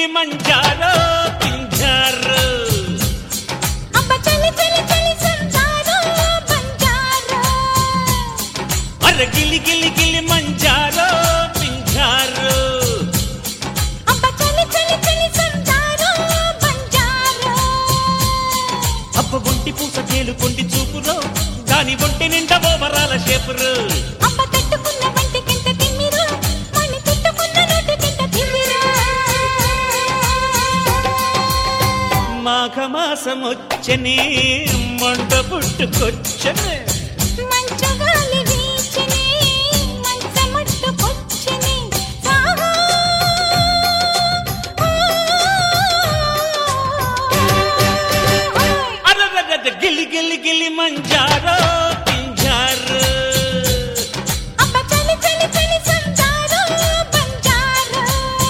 గిలి మంజారో పింజారో అబ్బ చలి చలి చలి సంజారో బంజారో అరే గిలి గిలి గిలి మంజారో పింజారో అబ్బ చలి చలి చలి సంజారో బంజారో అబ్బ ఒంటి పూస తేలు కొండి చూపురో దాని ఒంటి నిండా ఓవరాల షేపురు అబ్బ తట్టుకున్న వంటికింత తిమ్మిరు మణి తిట్టుకున్న నోటికింత తిమ్మిరు మాఘమాసం వచ్చని మంట పుట్టుకొచ్చనే మంచు గాలి వీచిని మంచమట్టుకొచ్చిని సాహో అరరరర గిలి గిలి గిలి మంజారో పింజారో అబ్బ చలి చలి చలి సంజారో బంజారో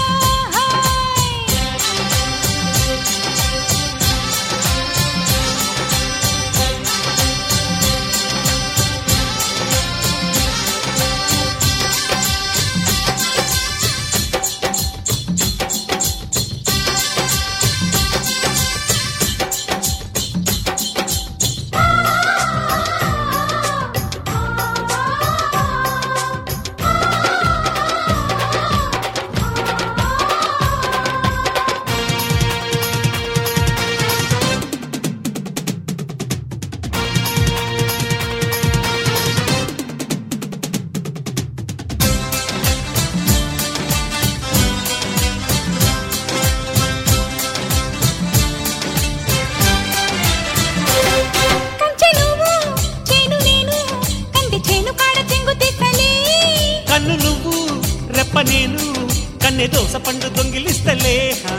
కంచె నువ్వు చేను నేను కంది చేను కాడ చెంగు తీసలే కన్ను నువ్వు రెప్ప నేను కన్నె దోస పండు దొంగిలిస్తలే హా.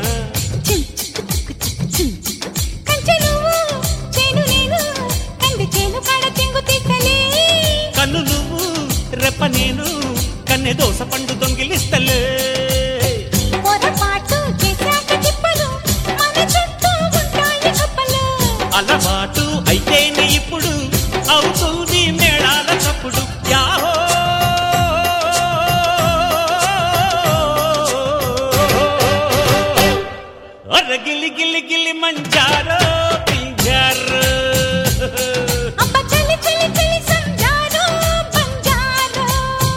కంచె నువ్వు చేను నేను కంది చేను కాడ చెంగు తీసలే కన్ను నువ్వు రెప్ప నేను కన్నె దోస పండు దొంగిలిస్తలే పొరపాటు చేశాక తిప్పలు మన చుట్టూ ఉంటాయి కప్పలు అలవాటు అయితేనే ఇప్పుడు అవుతుంది మేళాల చప్పుడు యాహో అర గిలి గిలి గిలి మంచారో పింజారో అబ్బ చలి చలి చలి సంజారో బంజారో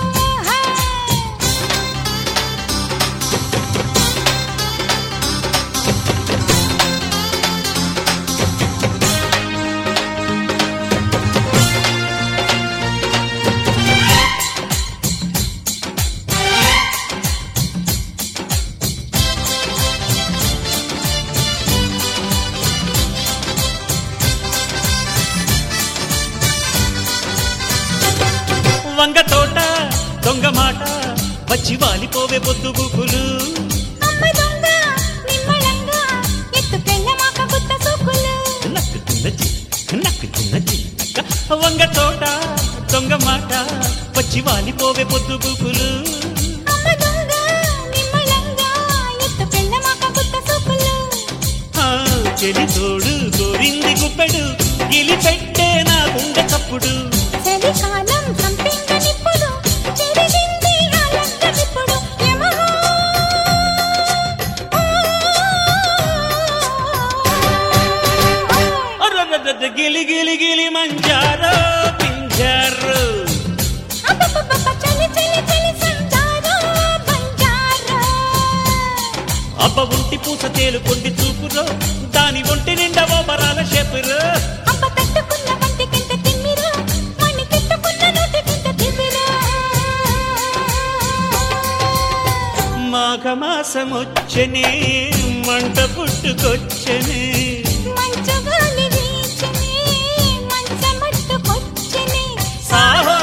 వంగ తోట దొంగ మాట వచ్చి వాలిపోవే పొద్దు గుకులు అమ్మ దొంగ నిమ్మళంగా ఎత్తుకెళ్ళమాక గుత్త సూకులు నక్కు చిన్నచి నక్కు చిన్నచి వంగ తోట దొంగ మాట వచ్చి వాలిపోవే పొద్దు గుకులు అమ్మ దొంగ నిమ్మళంగా ఎత్తుకెళ్ళమాక గుత్త సూకులు ఆ, చెలి తోడు గోరింది గుప్పెడు గిలి పెట్టే నా గుండె కప్పుడు చలికాలం సంపింగ నిప్పుడు చెరిగింది ఆలంక నిప్పుడు యమహో అర్రర్రర్ర గిలి గిలి గిలి మంజారో పింజారో అబ్బబ్బబ్బ చలి చలి చలి సంజారో బంజారో అబ్బ ఒంటి పూస తేలు కొండి చూపురో దాని ఒంటి నిండా ఓబరాల షేపురో అబ్బ తట్టుకున్న వంటికింత తిమ్మిరు మణి తిట్టుకున్న నోటికింత తిమ్మిరు మాఘమాసమొచ్చనే మంట పుట్టుకొచ్చనే మంచు గాలి వీచిని మంచమట్టుకొచ్చిని సాహో